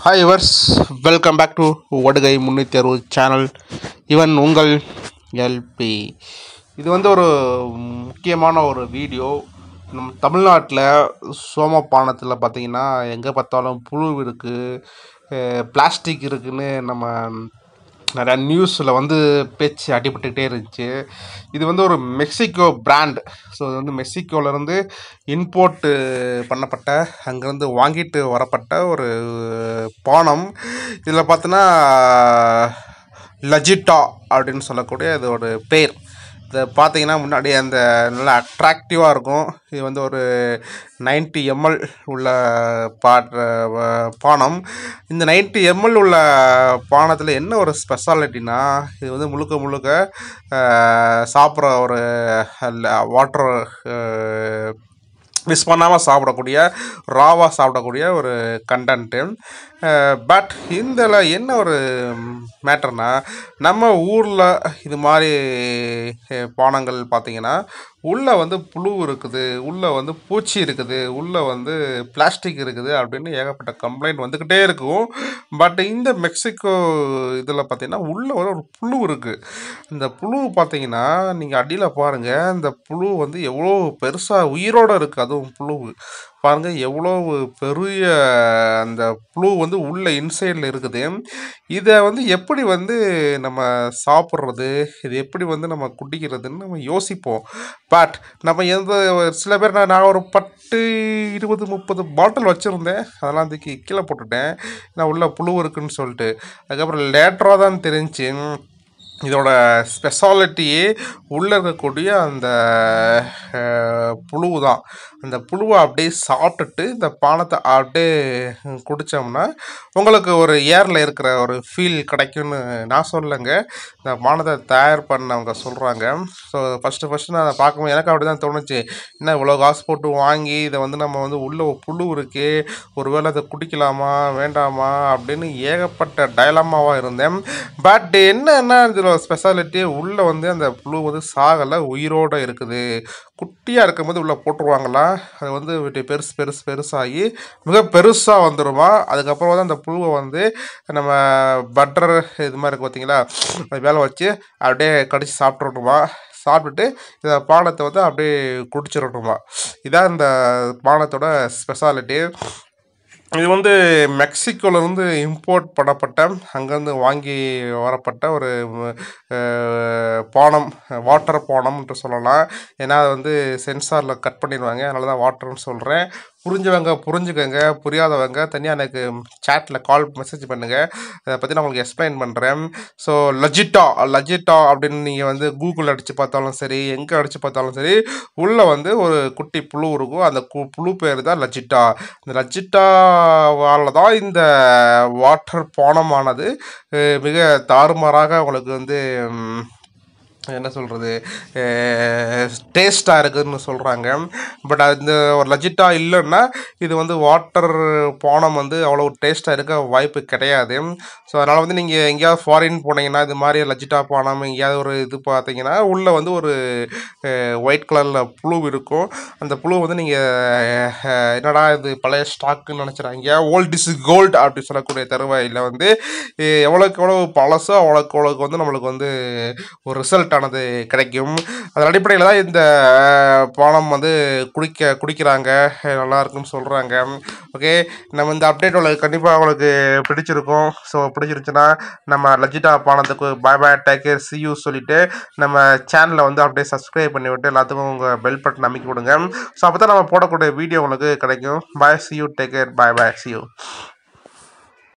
hi வர்ஸ் welcome back to ஒடுகை முந்நூற்றி அறுபது சேனல் இவன் உங்கள் எல்பி இது வந்து ஒரு முக்கியமான ஒரு வீடியோ நம்ம தமிழ்நாட்டில் சோமபானத்தில் பார்த்தீங்கன்னா எங்கே பார்த்தாலும் புழு இருக்குது பிளாஸ்டிக் இருக்குன்னு நம்ம நிறையா நியூஸில் வந்து பேச்சு அடிபட்டுக்கிட்டே இருந்துச்சு இது வந்து ஒரு மெக்சிகோ பிராண்ட் ஸோ இது வந்து மெக்சிகோலேருந்து இம்போர்ட்டு பண்ணப்பட்ட அங்கேருந்து வாங்கிட்டு வரப்பட்ட ஒரு பானம் இதில் பார்த்தோன்னா லஜிட்டா அப்படின்னு சொல்லக்கூடிய இதோட பேர் இதை பார்த்தீங்கன்னா முன்னாடி அந்த நல்லா அட்ராக்டிவாக இருக்கும் இது வந்து ஒரு 90 எம்எல் உள்ள பாட் பானம் இந்த 90 எம்எல் உள்ள பானத்தில் என்ன ஒரு ஸ்பெஷாலிட்டினா இது வந்து முழுக்க முழுக்க சாப்பிட்ற ஒரு வாட்டர் மிஸ் பண்ணாமல் சாப்பிடக்கூடிய ராவாக சாப்பிடக்கூடிய ஒரு கண்டன்ட்டு பட் இதில் என்ன ஒரு மேட்டர்னா நம்ம ஊரில் இது மாதிரி அஹ், பானங்கள் பார்த்தீங்கன்னா உள்ளே வந்து புழு இருக்குது உள்ளே வந்து பூச்சி இருக்குது உள்ளே வந்து பிளாஸ்டிக் இருக்குது அப்படின்னு ஏகப்பட்ட கம்ப்ளைண்ட் வந்துக்கிட்டே இருக்கும் பட் இந்த மெக்சிகோ இதில் பார்த்தீங்கன்னா உள்ளே வந்து ஒரு புழு இருக்குது இந்த புழு பார்த்தீங்கன்னா நீங்கள் அடியில் பாருங்கள் இந்த புழு வந்து எவ்வளோ பெருசாக உயிரோடு இருக்குது அதுவும் புழு பாருங்கள் எவ்வளோ பெரிய அந்த புழு வந்து உள்ள இன்சைடில் இருக்குது இதை வந்து எப்படி வந்து நம்ம சாப்பிட்றது இது எப்படி வந்து நம்ம குடிக்கிறதுன்னு நம்ம யோசிப்போம் பட் நம்ம எந்த சில பேர் நான் நான் ஒரு பத்து இருபது முப்பது பாட்டில் வச்சுருந்தேன் அதெல்லாம் தூக்கி கீழே போட்டுட்டேன் நான் உள்ள புழு இருக்குன்னு சொல்லிட்டு அதுக்கப்புறம் லேட்டராக தான் தெரிஞ்சு இதோட ஸ்பெஷாலிட்டியே உள்ளே இருக்கக்கூடிய அந்த அஹ், புழு தான் அந்த புழுவை அப்படியே சாப்பிட்டுட்டு இந்த பானத்தை அப்படியே குடித்தோம்னா உங்களுக்கு ஒரு ஏரில் இருக்கிற ஒரு ஃபீல் கிடைக்கும்னு நான் சொல்லலைங்க இந்த பானத்தை தயார் பண்ணவங்க சொல்கிறாங்க ஸோ ஃபஸ்ட்டு ஃபஸ்ட்டு நான் அதை பார்க்கும்போது எனக்கு அப்படி தான் தோணுச்சு என்ன இவ்வளோ காசு போட்டு வாங்கி இதை வந்து நம்ம வந்து உள்ள ஒரு புழு இருக்கே ஒருவேளை அதை குடிக்கலாமா வேண்டாமா அப்படின்னு ஏகப்பட்ட டயலமாவாக இருந்தேன் பட் என்னன்னா இதில் ஸ்பெஷாலிட்டி உள்ளே வந்து அந்த புழு வந்து சாகலை உயிரோடு இருக்குது குட்டியாக இருக்கும்போது உள்ளே போட்டுருவாங்களா அது வந்து விட்டு பெருசு பெருசு பெருசாகி மிக பெருசாக வந்துருமா அதுக்கப்புறம் வந்து அந்த புழுவை வந்து நம்ம பட்டர் இது மாதிரி இருக்கு பார்த்தீங்களா அது மேலே வச்சு அப்படியே கடிச்சு சாப்பிட்றணுமா சாப்பிட்டுட்டு இந்த பானத்தை வந்து அப்படியே குடிச்சிடணுமா இதான் இந்த பானத்தோட ஸ்பெஷாலிட்டி இது வந்து மெக்சிகோலேருந்து இம்போர்ட் பண்ணப்பட்ட அங்கேருந்து வாங்கி வரப்பட்ட ஒரு அஹ், பானம் வாட்டர் பானம் என்று சொல்லலாம் ஏன்னா அது வந்து சென்சாரில் கட் பண்ணிடுவாங்க அதனால தான் வாட்டர்னு சொல்கிறேன் புரிஞ்சவங்க புரிஞ்சுக்கங்க புரியாதவங்க தனியாக எனக்கு சேட்டில் கால் மெசேஜ் பண்ணுங்கள் அதை பற்றி நான் உங்களுக்கு எக்ஸ்பிளைன் பண்ணுறேன் ஸோ லஜிட்டா லஜிட்டா அப்படின்னு நீங்கள் வந்து கூகுள் அடித்து பார்த்தாலும் சரி எங்கே அடித்து பார்த்தாலும் சரி உள்ளே வந்து ஒரு குட்டி புழு இருக்கும் அந்த கு- புழு பேர் தான் லஜிட்டா இந்த லஜிட்டாவால் தான் இந்த வாட்டர் பானமானது அஹ், மிக தாறுமாறாக உங்களுக்கு வந்து ம், என்ன சொல்கிறது டேஸ்ட்டாக இருக்குதுன்னு சொல்கிறாங்க பட் அந்த ஒரு லஜிட்டா இல்லைன்னா இது வந்து வாட்டர் பானம் வந்து அவ்வளோ டேஸ்ட்டாக இருக்க வாய்ப்பு கிடையாது ஸோ அதனால் வந்து நீங்கள் எங்கேயாவது ஃபாரின் போனீங்கன்னா இது மாதிரி லஜிட்டா பானம் எங்கேயாவது ஒரு இது பார்த்தீங்கன்னா உள்ளே வந்து ஒரு ஒயிட் கலரில் புழு இருக்கும் அந்த புழு வந்து நீங்கள் என்னடா இது பழைய ஸ்டாக்குன்னு நினச்சிடாங்க ஓல்ட் இஸ் கோல்டு அப்படி சொல்லக்கூடிய தருவாயில் வந்து எ- எவ்வளோக்கு எவ்வளோ பழசோ அவ்வளோக்கு அவ்வளோக்கு வந்து நம்மளுக்கு வந்து ஒரு ரிசல்ட் ஆனது கிடைக்கும் அதன் அடிப்படையில் தான் இந்த அஹ், பானம் வந்து குடிக்க குடிக்கிறாங்க அஹ், நல்லா இருக்குன்னு சொல்கிறாங்க ஓகே நம்ம இந்த அப்டேட் உங்களுக்கு கண்டிப்பாக உங்களுக்கு பிடிச்சிருக்கும் ஸோ பிடிச்சிருச்சுன்னா நம்ம லஜிட்டா பானத்துக்கு bye bye take care see you சொல்லிட்டு நம்ம சேனலை வந்து அப்படியே சப்ஸ்கிரைப் பண்ணி விட்டு எல்லாத்துக்கும் உங்கள் பெல் பட்டன் அமைக்க விடுங்க ஸோ அப்போ தான் நம்ம போடக்கூடிய வீடியோ உங்களுக்கு கிடைக்கும் bye see you take care bye bye see you